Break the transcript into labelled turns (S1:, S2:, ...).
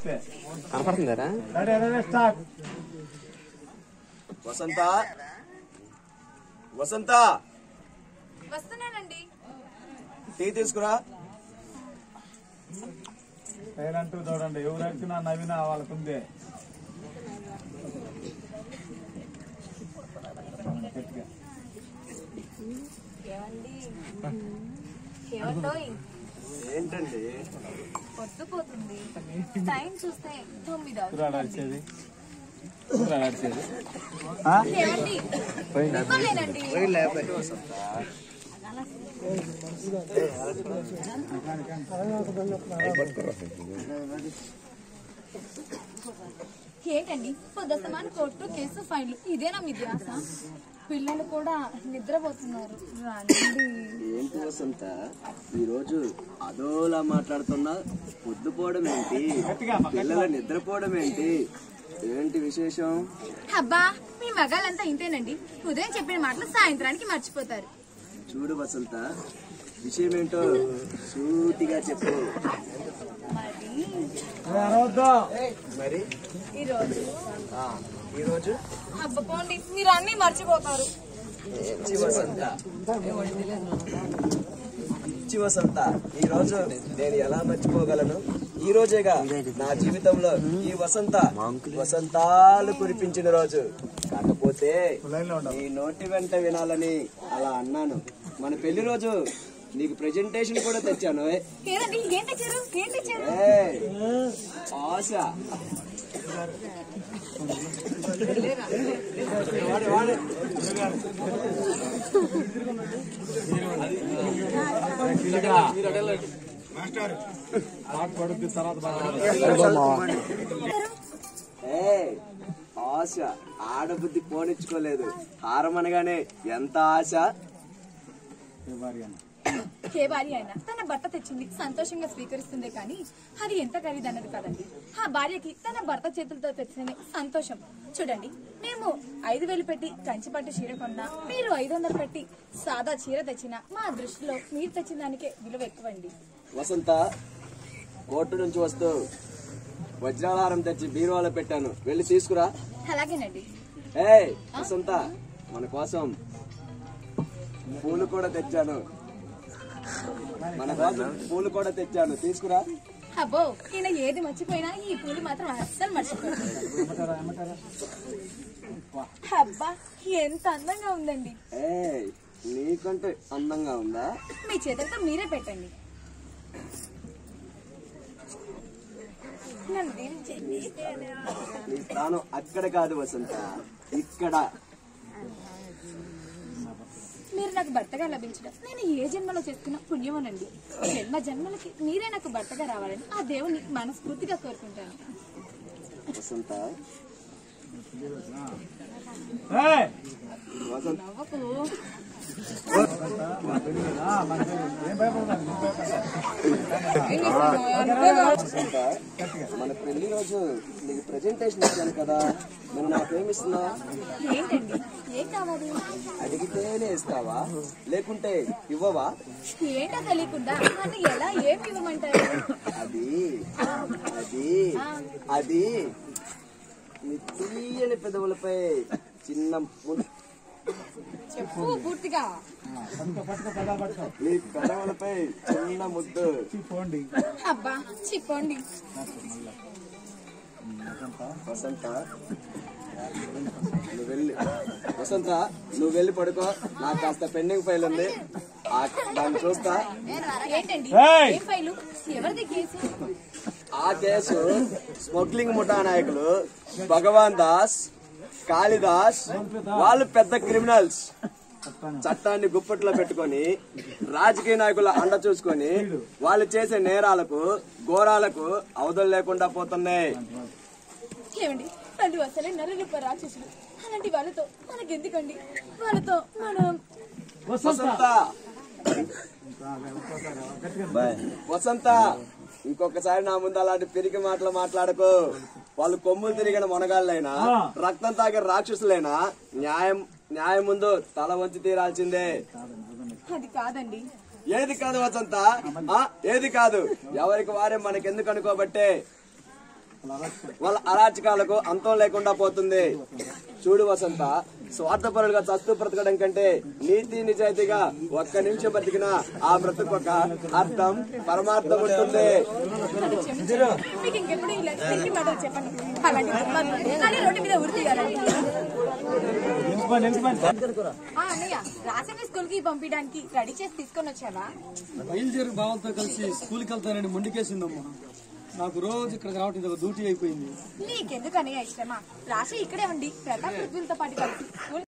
S1: అంతే
S2: కనపడుతుందారా
S1: ready ready start
S3: Vasantha Vasantha
S4: వస్తున్నానండి
S3: టీ తీసుకురా
S1: సైలెంట్ చూడండి ఎవరు వచ్చినా నవ్వినా వాళ్ళకుందే గట్టిగా
S4: ఏమండి ఏమండోయ్
S3: ఏంటండి
S4: పొద్దుపోతుంది టైం చూస్తే తొమ్మిది
S1: కూర
S4: అవుతుంది
S1: అడిచేది కూర అడిచేది
S4: ఏమండి ఇవ్వలేనండి ఏంటండి పొద్దుస్తమాన కోర్టు కేసు ఫైన్లు ఇదేనా మీ ధ్యాస పిల్లలు కూడా నిద్రపోతున్నారు రండి
S3: ఏంటి వసంత ఈ రోజు అదోలా మాట్లాడుతున్నా పొద్దుపోవడం ఏంటి పిల్లలు నిద్రపోవడం ఏంటి ఏంటి విశేషం
S4: అబ్బా మీ మగాళ్ళంతా ఇంతేనండి ఉదయం చెప్పిన మాటలు సాయంత్రానికి మర్చిపోతారు
S3: చూడు వసంత విషయం ఏంటో సూటిగా చెప్పు
S4: మరి
S1: అనవద్దు
S3: మరి
S4: ఈరోజు
S3: ఆ, ఈ రోజు
S4: అబ్బ పోండి మీరు అన్ని మర్చిపోతారు
S3: పిచ్చి వసంత పిచ్చి వసంత ఈ రోజు నేను ఎలా మర్చిపోగలను ఈ రోజేగా నా జీవితంలో ఈ వసంత వసంతాలు కురిపించిన రోజు కాకపోతే ఈ నోటి వెంట వినాలని అలా అన్నాను మన పెళ్లి రోజు నీకు ప్రెజెంటేషన్ కూడా తెచ్చాను
S4: ఏదండి ఏం తెచ్చారు ఏం తెచ్చారు
S3: ఏయ్, ఆశ
S1: పాట పడుద్ది తర్వాత
S3: ఏయ్, ఆశ ఆడబుద్ధి పోనిచ్చుకోలేదు హారం అనగానే ఎంత ఆశ
S4: ఏ భార్య అయినా తన భర్త తెచ్చింది సంతోషంగా స్వీకరిస్తుందే కానీ అది ఎంత ఖరీదన్నది కాదండి ఆ భార్యకి తన భర్త చేతులతో తెచ్చిన సంతోషం చూడండి మేము ఐదు వేలు పెట్టి కంచిపట్టు చీర కొన్నా మీరు ఐదు వందలు పెట్టి సాదా చీర తెచ్చినా మా దృష్టిలో మీరు తెచ్చిన దానికే విలువ ఎక్కువండి
S3: వసంత కోర్టు నుంచి వస్తూ వజ్రాహారం తెచ్చి బీరువాలో పెట్టాను వెళ్ళి తీసుకురా
S4: అలాగేనండి
S3: ఏయ్ వసంత మన కోసం పూలు కూడా తెచ్చాను మన కోసం పూలు కూడా తెచ్చాను తీసుకురా
S4: అబ్బో ఈయన ఏది మర్చిపోయినా ఈ పూలు మాత్రం అస్సలు మర్చిపోయింది అబ్బా ఎంత అందంగా ఉందండి
S3: ఏయ్ నీకంటే అందంగా ఉందా
S4: మీ చేతులతో మీరే పెట్టండి నన్ను దీవించండి.
S3: నీ స్థానం అక్కడ కాదు వసంత ఇక్కడ
S4: మీరు నాకు భర్తగా లభించడం నేను ఏ జన్మలో చేసుకున్న పుణ్యమోనండి జన్మ జన్మలకి మీరే నాకు భర్తగా రావాలని ఆ దేవుని మనస్ఫూర్తిగా కోరుకుంటాను
S3: వసంత
S1: ఏయ్!
S3: వసంత
S4: నవ్వకు
S1: ఆ, మనకి ఏం భయపడతాను నువ్వు
S3: వసంత మన పెళ్లి రోజు నీకు ప్రెజెంటేషన్ ఇచ్చాను కదా నువ్వు నాకేమిస్తున్నా
S4: ఏంటండి ఏం కావాలి
S3: అడిగితేనే ఇస్తావా లేకుంటే ఇవ్వవా
S4: ఏంటో తెలియకుండా నన్ను ఎలా ఏం ఇవ్వమంటారు
S3: అది అది అది నీ తీయని పెదవులపై చిన్న ము-
S4: చెప్పు పూర్తిగా
S1: పట్టుకో పట్టుకో పెదా పట్టుకో
S3: నీ పెదవులపై చిన్న ముద్దు
S1: పోండి
S4: అబ్బా చిక్కోండి
S3: వసంత నువ్వు వెళ్ళి వసంత నువ్వు వెళ్ళి పడుకో నాకు కాస్త పెండింగ్ ఫైల్ ఉంది ఆ- దాన్ని చూస్తా
S4: ఏంటండి
S1: ఏయ్!
S4: ఏం ఫైలు ఎవరిది కేసు
S3: ఆ కేసు స్మగ్లింగ్ ముఠా నాయకులు భగవాన్ దాస్ కాళిదాస్ వాళ్ళు పెద్ద క్రిమినల్స్ చట్టాన్ని గుప్పట్లో పెట్టుకొని రాజకీయ నాయకుల అండ చూసుకొని వాళ్ళు చేసే నేరాలకు ఘోరాలకు అవధులు లేకుండా పోతున్నాయి
S4: ఏమండి వాళ్ళు అసలే నర రూప రాక్షసులు అలాంటి వాళ్ళతో మనకెందుకండి వాళ్ళతో మనం
S3: వసంత వసంత ఇంకొకసారి నా ముందు అలాంటి పిరికి మాటలు మాట్లాడకు వాళ్ళు కొమ్ములు తిరిగిన మొనగాళ్ళైనా రక్తం తాగే రాక్షసులైనా న్యాయం న్యాయం ముందు తల వంచి తీరాల్సిందే
S4: అది కాదండి
S3: ఏది కాదు వసంత ఆ, ఏది కాదు ఎవరికి వారే మనకెందుకు అనుకోబట్టే వాళ్ళ అరాచకాలకు అంతం లేకుండా పోతుంది చూడు వసంత స్వార్థపరులుగా చస్తూ బ్రతకడం కంటే నీతి నిజాయితీగా ఒక్క నిమిషం బ్రతికినా ఆ బ్రతుకు ఒక అర్థం పరమార్థం ఉంటుంది
S4: నన్ను క్షమించండి. మీకు ఇంకెప్పుడు ఇలా తిరిగి మాటలు చెప్పండి అలాంటి దుర్మార్గులు. కానీ రోడ్డు మీద ఉరి తీయాలండి
S1: నిలిచిపోయి నిలిచిపోయి
S4: ఆ, అన్నయ్య రాసిన స్కూల్ కి పంపించడానికి రెడీ చేసి తీసుకొని వచ్చావా
S2: బయలుదేరి భావంతో కలిసి స్కూల్కి వెళ్తానని మొండికేసిందమ్మా నాకు రోజు ఇక్కడికి రావటం ఇది ఒక డ్యూటీ అయిపోయింది
S4: నీకెందుకు అన్నయ్య ఇష్టమా రాశి ఇక్కడే ఉండి ప్రతాప్ పృథ్వీలతో పాటు కలిసి స్కూల్